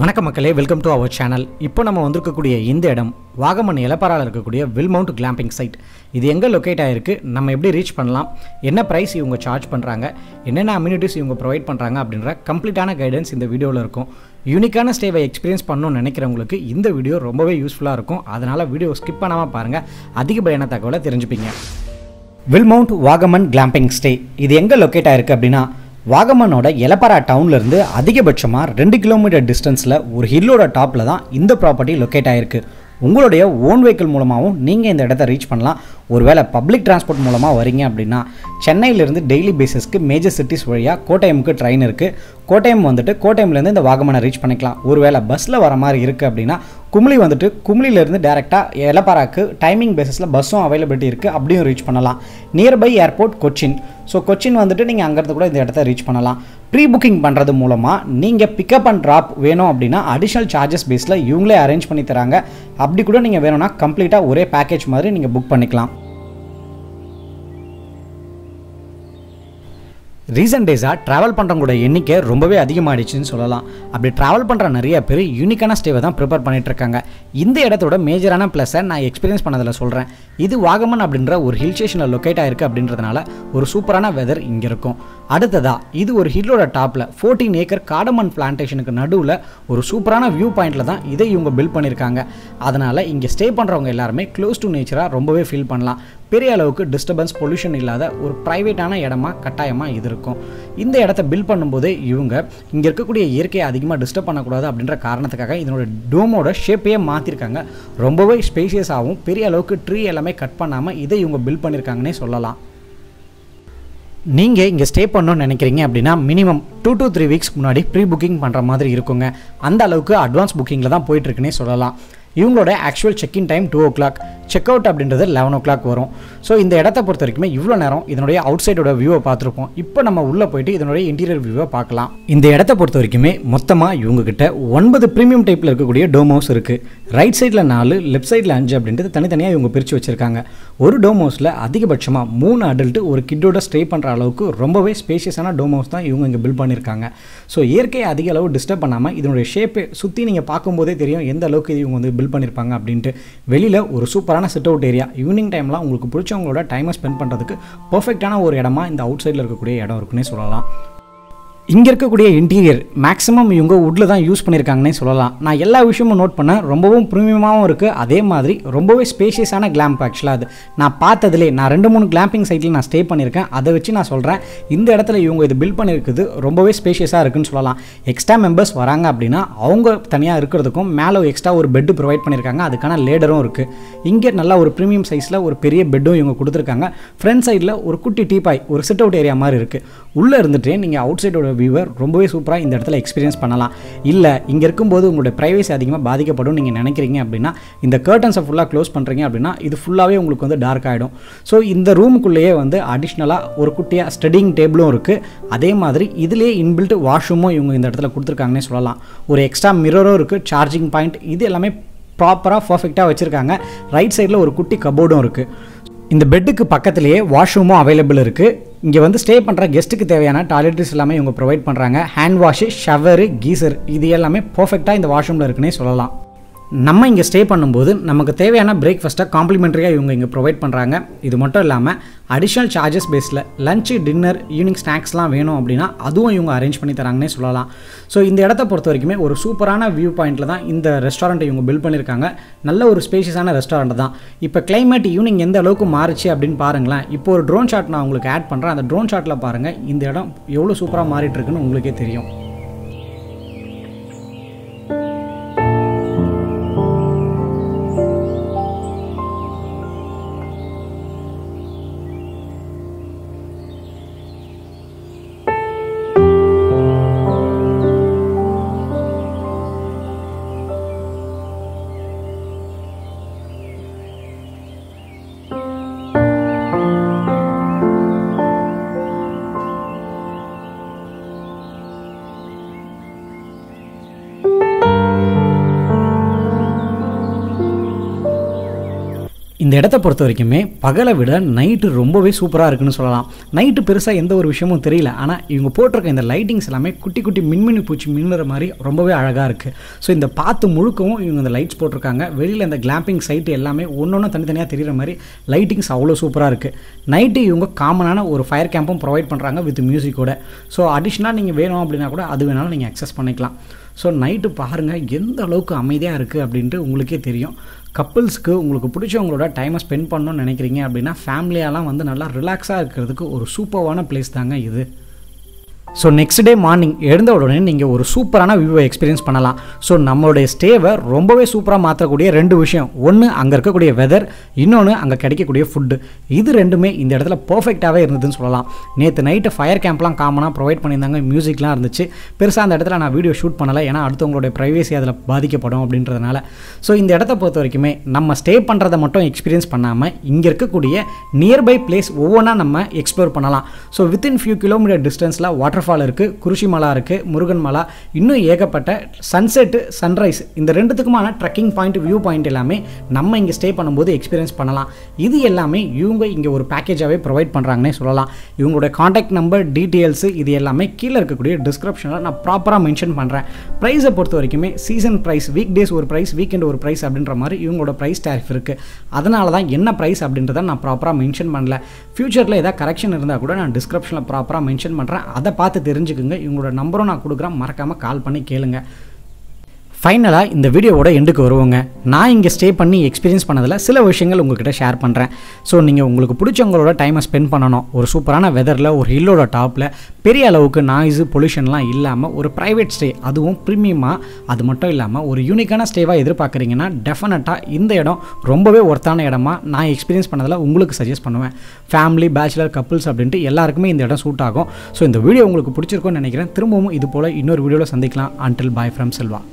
வணக்கம் மக்களே welcome to our channel இப்போ நம்ம வந்திருக்கக்கூடிய இந்த இடம் வாகமன் இலப்பரால இருக்கக்கூடிய வில்மவுண்ட் கிளாம்பிங் சைட் இது எங்கே லொக்கேட் ஆகிருக்கு நம்ம எப்படி ரீச் பண்ணலாம் என்ன ப்ரைஸ் இவங்க சார்ஜ் பண்ணுறாங்க என்னென்ன அம்யூனிட்டிஸ் இவங்க ப்ரொவைட் பண்ணுறாங்க அப்படின்ற கம்ப்ளீட்டான கைடன்ஸ் இந்த வீடியோவில் இருக்கும் யூனிக்கான ஸ்டேவை எக்ஸ்பீரியன்ஸ் பண்ணணும்னு நினைக்கிறவங்களுக்கு இந்த வீடியோ ரொம்பவே யூஸ்ஃபுல்லாக இருக்கும் அதனால் வீடியோ ஸ்கிப் பண்ணாமல் பாருங்கள் அதிகப்படியான தகவலை தெரிஞ்சுப்பீங்க வில்மவுண்ட் வாகமன் கிளாம்பிங் ஸ்டே இது எங்கே லொக்கேட் ஆயிருக்கு அப்படின்னா வாகமனோட எலப்பரா டவுன்லேருந்து அதிகபட்சமாக ரெண்டு கிலோமீட்டர் டிஸ்டன்ஸில் ஒரு ஹில்லோட டாப்பில் தான் இந்த ப்ராப்பர்ட்டி லொக்கேட் ஆயிருக்கு உங்களுடைய ஓன் வெஹிக்கிள் மூலமாகவும் நீங்கள் இந்த இடத்த ரீச் பண்ணலாம் ஒருவேளை பப்ளிக் டிரான்ஸ்போர்ட் மூலமாக வரீங்க அப்படின்னா சென்னையிலேருந்து டெய்லி பேசிஸ்க்கு மேஜர் சிட்டிஸ் வழியாக கோட்டயமுக்கு ட்ரெயின் இருக்குது கோட்டயம் வந்துட்டு கோட்டயம்லேருந்து இந்த வாகமனை ரீச் பண்ணிக்கலாம் ஒருவேளை பஸ்ஸில் வர மாதிரி இருக்குது அப்படின்னா கும்ளி வந்துட்டு கும்ளியிலேருந்து டேரெக்டாக எலப்பாராக்கு டைமிங் பேசிஸில் பஸ்ஸும் அவைலபிலிட்டி இருக்குது அப்படியும் ரீச் பண்ணலாம் nearby airport Cochin so Cochin வந்துட்டு நீங்கள் அங்கேருந்து கூட இந்த இடத்த ரீச் பண்ணலாம் ப்ரீ புக்கிங் பண்ணுறது மூலமாக நீங்கள் பிக்கப் அண்ட் ட்ராப் வேணும் அப்படின்னா அடிஷ்னல் சார்ஜஸ் பேஸில் இவங்களே அரேஞ்ச் பண்ணி தராங்க அப்படி கூட நீங்கள் வேணும்னா கம்ப்ளீட்டாக ஒரே பேக்கேஜ் மாதிரி நீங்கள் புக் பண்ணிக்கலாம் ரீசன்ட் டேஸாக ட்ராவல் பண்ணுறவங்களோட எண்ணிக்கை ரொம்பவே அதிகமாகிடுச்சுன்னு சொல்லலாம் அப்படி ட்ராவல் பண்ணுற நிறைய பேர் யூனிக்கான ஸ்டேவை தான் ப்ரிப்பேர் பண்ணிட்டு இருக்காங்க இந்த இடத்தோட மேஜரான ப்ளஸை நான் எக்ஸ்பீரியன்ஸ் பண்ணதில் சொல்கிறேன் இது வாகமன் அப்படின்ற ஒரு ஹில் ஸ்டேஷனில் லொக்கேட் ஆயிருக்கு அப்படின்றதுனால ஒரு சூப்பரான வெதர் இங்கே இருக்கும் அடுத்ததா இது ஒரு ஹில்லோட டாப்பில் ஃபோர்டீன் ஏக்கர் காடமன் பிளான்டேஷனுக்கு நடுவில் ஒரு சூப்பரான வியூ பாயிண்டில் தான் இதை இவங்க பில்ட் பண்ணியிருக்காங்க அதனால் இங்கே ஸ்டே பண்ணுறவங்க எல்லாருமே க்ளோஸ் டு நேச்சராக ரொம்பவே ஃபீல் பண்ணலாம் பெரிய அளவுக்கு டிஸ்டர்பன்ஸ் பொல்யூஷன் இல்லாத ஒரு ப்ரைவேட்டான இடமா கட்டாயமாக இது இருக்கும் இந்த இடத்த பில்ட் பண்ணும்போது இவங்க இங்கே இருக்கக்கூடிய இயற்கையை அதிகமாக டிஸ்டர்ப் பண்ணக்கூடாது அப்படின்ற காரணத்துக்காக இதனோட டோமோட ஷேப்பையே மாற்றிருக்காங்க ரொம்பவே ஸ்பேஷியஸாகவும் பெரிய அளவுக்கு ட்ரீ எல்லாமே கட் பண்ணாமல் இதை இவங்க பில்ட் பண்ணியிருக்காங்கன்னே சொல்லலாம் நீங்கள் இங்கே ஸ்டே பண்ணணும்னு நினைக்கிறீங்க அப்படின்னா minimum two to three weeks முன்னாடி ப்ரீ புக்கிங் பண்ணுற மாதிரி இருக்குங்க அந்த அளவுக்கு அட்வான்ஸ் புக்கிங்கில் தான் போயிட்டுருக்குன்னே சொல்லலாம் இவங்களோட actual check in time two o'clock check out அப்படின்றது லெவன் ஓ கிளாக் வரும் ஸோ இந்த இடத்த பொறுத்த வரைக்குமே இவ்வளோ நேரம் இதனுடைய அவுட் சைடோட வியூவை பார்த்துருப்போம் இப்போ நம்ம உள்ளே போயிட்டு இதனுடைய இன்டீரியர் வியூவை பார்க்கலாம் இந்த இடத்த பொறுத்த வரைக்குமே மொத்தமாக இவங்க கிட்ட ஒன்பது ப்ரீமியம் டைப்பில் இருக்கக்கூடிய டோம் ஹவுஸ் இருக்குது ரைட் சைடில் நாலு லெஃப்ட் சைடில் அஞ்சு அப்படின்றது தனித்தனியாக இவங்க பிரித்து வச்சிருக்காங்க ஒரு டோம் ஹவுஸில் அதிகபட்சமாக மூணு அடல்ட்டு ஒரு கிட்டோட ஸ்டே பண்ணுற அளவுக்கு ரொம்பவே ஸ்பேஷியஸான டோம் ஹவுஸ் தான் இவங்க இங்கே பில்ட் பண்ணியிருக்காங்க ஸோ இயற்கையை அதிக அளவு டிஸ்டர்ப் பண்ணாமல் இதனுடைய ஷேப்பை சுற்றி நீங்கள் பார்க்கும்போதே தெரியும் எந்த அளவுக்கு இவங்க வந்து பில்ட் பண்ணியிருப்பாங்க அப்படின்ட்டு வெளியில் ஒரு சூப்பரான சிட் அவுட் ஏரியா ஈவினிங் டைம்லாம் உங்களுக்கு பிடிச்சவங்களோட டைமை ஸ்பெண்ட் பண்ணுறதுக்கு பர்ஃபெக்டான ஒரு இடமா இந்த அவுட் சைடில் இருக்கக்கூடிய இடம் இருக்குன்னே சொல்லலாம் இங்கே இருக்கக்கூடிய இன்டீரியர் மேக்ஸிமம் இவங்க வுட்டில் தான் யூஸ் பண்ணியிருக்காங்கன்னே சொல்லலாம் நான் எல்லா விஷயமும் நோட் பண்ணேன் ரொம்பவும் ப்ரீமியமாகவும் இருக்குது அதே மாதிரி ரொம்பவே ஸ்பேஷியஸான கிளாம்ப் ஆக்சுவலாக அது நான் பார்த்ததுலே நான் ரெண்டு மூணு கிளாம்பிங் சைட்டில் நான் ஸ்டே பண்ணியிருக்கேன் அதை வச்சு நான் சொல்கிறேன் இந்த இடத்துல இவங்க இது பில்ட் பண்ணியிருக்குது ரொம்பவே ஸ்பேஷியஸாக இருக்குன்னு சொல்லலாம் எக்ஸ்ட்ரா மெம்பர்ஸ் வராங்க அப்படின்னா அவங்க தனியாக இருக்கிறதுக்கும் மேலே எக்ஸ்ட்ரா ஒரு பெட்டு ப்ரொவைட் பண்ணியிருக்காங்க அதுக்கான லேடரும் இருக்குது இங்கே நல்லா ஒரு ப்ரீமியம் சைஸில் ஒரு பெரிய பெட்டும் இவங்க கொடுத்துருக்காங்க ஃப்ரண்ட் சைடில் ஒரு குட்டி டீபாய் ஒரு சிட் அவுட் ஏரியா மாதிரி இருக்குது உள்ளே இருந்துகிட்டே நீங்கள் அவுட் சைடோட வியூவர் ரொம்பவே சூப்பராக இந்த இடத்துல எக்ஸ்பீரியன்ஸ் பண்ணலாம் இல்லை இங்கே இருக்கும்போது உங்களுடைய ப்ரைவசி அதிகமாக பாதிக்கப்படும் நீங்கள் நினைக்கிறீங்க அப்படின்னா இந்த கர்டன்ஸை ஃபுல்லாக க்ளோஸ் பண்ணுறீங்க அப்படின்னா இது ஃபுல்லாகவே உங்களுக்கு வந்து டார்க் ஆகிடும் ஸோ இந்த ரூமுக்குள்ளேயே வந்து அடிஷ்னலாக ஒரு குட்டியாக ஸ்டடிங் டேபிளும் இருக்குது அதே மாதிரி இதுலேயே இன்பில்ட் வாஷ்ரூமும் இவங்க இந்த இடத்துல கொடுத்துருக்காங்கன்னே சொல்லலாம் ஒரு எக்ஸ்ட்ரா மிரரும் இருக்குது சார்ஜிங் பாயிண்ட் இது எல்லாமே ப்ராப்பராக பர்ஃபெக்டாக வச்சுருக்காங்க ரைட் சைடில் ஒரு குட்டி கபோர்டும் இருக்குது இந்த பெட்டுக்கு பக்கத்துலேயே வாஷ்ரூமும் அவைலபிள் இருக்குது இங்கே வந்து ஸ்டே பண்ணுற கெஸ்ட்டுக்கு தேவையான டாய்லெட்ஸ் எல்லாமே இவங்க ப்ரொவைட் பண்ணுறாங்க ஹேண்ட் வாஷு ஷவரு கீசர் இது எல்லாமே பர்ஃபெக்டாக இந்த வாஷ்ரூமில் இருக்குன்னே சொல்லலாம் நம்ம இங்கே ஸ்டே பண்ணும்போது நமக்கு தேவையான பிரேக்ஃபாஸ்ட்டை காம்ப்ளிமெண்ட்ரியாக இவங்க இங்கே ப்ரொவைட் பண்ணுறாங்க இது மட்டும் இல்லாமல் அடிஷ்னல் சார்ஜஸ் பேஸில் லஞ்சு டின்னர் ஈவினிங் ஸ்நாக்ஸ்லாம் வேணும் அப்படின்னா அதுவும் இவங்க அரேஞ்ச் பண்ணி தராங்கன்னே சொல்லலாம் ஸோ இந்த இடத்த பொறுத்த வரைக்குமே ஒரு சூப்பரான வியூ பாயிண்ட்டில் தான் இந்த ரெஸ்டாரண்ட்டை இவங்க பில்ட் பண்ணியிருக்காங்க நல்ல ஒரு ஸ்பேஷியஸான ரெஸ்டாரண்ட் தான் இப்போ கிளைமேட் ஈவினிங் எந்த அளவுக்கு மாறுச்சு அப்படின்னு பாருங்களேன் இப்போ ஒரு ட்ரோன் ஷாட் நான் உங்களுக்கு ஆட் பண்ணுறேன் அந்த ட்ரோன் ஷாட்டில் பாருங்கள் இந்த இடம் எவ்வளோ சூப்பராக மாறிட்டு இருக்குன்னு உங்களுக்கே தெரியும் இந்த இடத்த பொறுத்த வரைக்குமே பகலை விட நைட்டு ரொம்பவே சூப்பராக இருக்குன்னு சொல்லலாம் நைட்டு பெருசாக எந்த ஒரு விஷயமும் தெரியல ஆனால் இவங்க போட்டிருக்க இந்த லைட்டிங்ஸ் எல்லாமே குட்டி குட்டி மின்மினி பூச்சி மின்னுற மாதிரி ரொம்பவே அழகாக இருக்குது ஸோ இந்த பாத்து முழுக்கவும் இவங்க இந்த லைட்ஸ் போட்டிருக்காங்க வெளியில் இந்த கிளாம்பிங் சைட்டு எல்லாமே ஒன்று ஒன்று தனித்தனியாக தெரிகிற மாதிரி லைட்டிங்ஸ் அவ்வளோ சூப்பராக இருக்குது நைட்டு இவங்க காமனான ஒரு ஃபயர் கேம்பும் ப்ரொவைட் பண்ணுறாங்க வித் மியூசிக்கோட ஸோ அடிஷ்னலாக நீங்கள் வேணும் அப்படின்னா கூட அது வேணாலும் நீங்கள் அக்சஸ் பண்ணிக்கலாம் ஸோ நைட்டு பாருங்கள் எந்த அளவுக்கு அமைதியாக இருக்குது அப்படின்ட்டு உங்களுக்கே தெரியும் கப்புள்ஸ்க்கு உங்களுக்கு பிடிச்சவங்களோட டைமை ஸ்பெண்ட் பண்ணணும்னு நினைக்கிறீங்க அப்படின்னா ஃபேமிலியாலாம் வந்து நல்லா ரிலாக்ஸாக இருக்கிறதுக்கு ஒரு சூப்பரான பிளேஸ் தாங்க இது ஸோ நெக்ஸ்ட் டே மார்னிங் எழுந்த உடனே நீங்கள் ஒரு சூப்பரான வியூவை எக்ஸ்பீரியன்ஸ் பண்ணலாம் ஸோ நம்மளுடைய ஸ்டேவை ரொம்பவே சூப்பராக மாற்றக்கூடிய ரெண்டு விஷயம் ஒன்று அங்கே இருக்கக்கூடிய வெதர் இன்னொன்று அங்கே கிடைக்கக்கூடிய ஃபுட்டு இது ரெண்டுமே இந்த இடத்துல பர்ஃபெக்டாகவே இருந்ததுன்னு சொல்லலாம் நேற்று நைட்டு ஃபயர் கேம்ப்லாம் காமனாக ப்ரொவைட் பண்ணியிருந்தாங்க மியூசிக்லாம் இருந்துச்சு பெருசாக அந்த இடத்துல நான் வீடியோ ஷூட் பண்ணலை ஏன்னா அடுத்தவங்களுடைய ப்ரைவேசி அதில் பாதிக்கப்படும் அப்படின்றதுனால ஸோ இந்த இடத்த பொறுத்த வரைக்குமே நம்ம ஸ்டே பண்ணுறதை மட்டும் எக்ஸ்பீரியன்ஸ் பண்ணாமல் இங்கே இருக்கக்கூடிய நியர்பை பிளேஸ் ஒவ்வொன்றா நம்ம எக்ஸ்ப்ளோர் பண்ணலாம் ஸோ வித்தின் ஃபியூ கிலோமீட்டர் டிஸ்டன்ஸில் வாட்டர் வாட்டர்ஃபால் இருக்குது குருஷி மலா இருக்குது முருகன் மலா இன்னும் ஏகப்பட்ட சன்செட்டு சன்ரைஸ் இந்த ரெண்டுத்துக்குமான ட்ரெக்கிங் பாயிண்ட் வியூ பாயிண்ட் எல்லாமே நம்ம இங்கே ஸ்டே பண்ணும்போது எக்ஸ்பீரியன்ஸ் பண்ணலாம் இது எல்லாமே இவங்க இங்கே ஒரு பேக்கேஜாகவே ப்ரொவைட் பண்ணுறாங்கன்னே சொல்லலாம் இவங்களோட காண்டாக்ட் நம்பர் டீட்டெயில்ஸு இது எல்லாமே கீழே இருக்கக்கூடிய டிஸ்கிரிப்ஷனில் நான் ப்ராப்பராக மென்ஷன் பண்ணுறேன் ப்ரைஸை பொறுத்த வரைக்குமே சீசன் ப்ரைஸ் வீக் டேஸ் ஒரு ப்ரைஸ் வீக்கெண்ட் ஒரு ப்ரைஸ் அப்படின்ற மாதிரி இவங்களோட ப்ரைஸ் டேரிஃப் இருக்குது அதனால தான் என்ன ப்ரைஸ் அப்படின்றத நான் ப்ராப்பராக மென்ஷன் பண்ணல ஃப்யூச்சரில் ஏதாவது கரெக்ஷன் இருந்தால் கூட நான் டிஸ்கிரிப்ஷனில் ப்ராப்பராக மென்ஷன் பண்ணுறேன் அதை பார்த்து தெரிஞ்சுக்குங்க இவங்களோட நம்பரும் நான் கொடுக்குறேன் மறக்காமல் கால் பண்ணி கேளுங்க ஃபைனலாக இந்த வீடியோவோட எண்டுக்கு வருவோங்க நான் இங்கே ஸ்டே பண்ணி எக்ஸ்பீரியன்ஸ் பண்ணதில் சில விஷயங்கள் உங்ககிட்ட ஷேர் பண்ணுறேன் ஸோ நீங்கள் உங்களுக்கு பிடிச்சவங்களோட டைமை ஸ்பெண்ட் பண்ணணும் ஒரு சூப்பரான வெதரில் ஒரு ஹில்லோட டாப்பில் பெரிய அளவுக்கு நாய்ஸு பொல்யூஷன்லாம் இல்லாமல் ஒரு ப்ரைவேட் ஸ்டே அதுவும் ப்ரீமியமாக அது மட்டும் இல்லாமல் ஒரு யூனிக்கான ஸ்டேவாக எதிர்பார்க்குறீங்கன்னா டெஃபினட்டாக இந்த இடம் ரொம்பவே ஒர்த்தான இடமா நான் எக்ஸ்பீரியன்ஸ் பண்ணதில் உங்களுக்கு சஜஸ்ட் பண்ணுவேன் ஃபேமிலி பேச்சுலர் கப்புள்ஸ் அப்படின்ட்டு எல்லாருக்குமே இந்த இடம் சூட் ஆகும் ஸோ இந்த வீடியோ உங்களுக்கு பிடிச்சிருக்கும்னு நினைக்கிறேன் திரும்பவும் இது போல் இன்னொரு வீடியோவில் சந்திக்கலாம் அன்டில் பாய் ஃப்ரம் செல்வா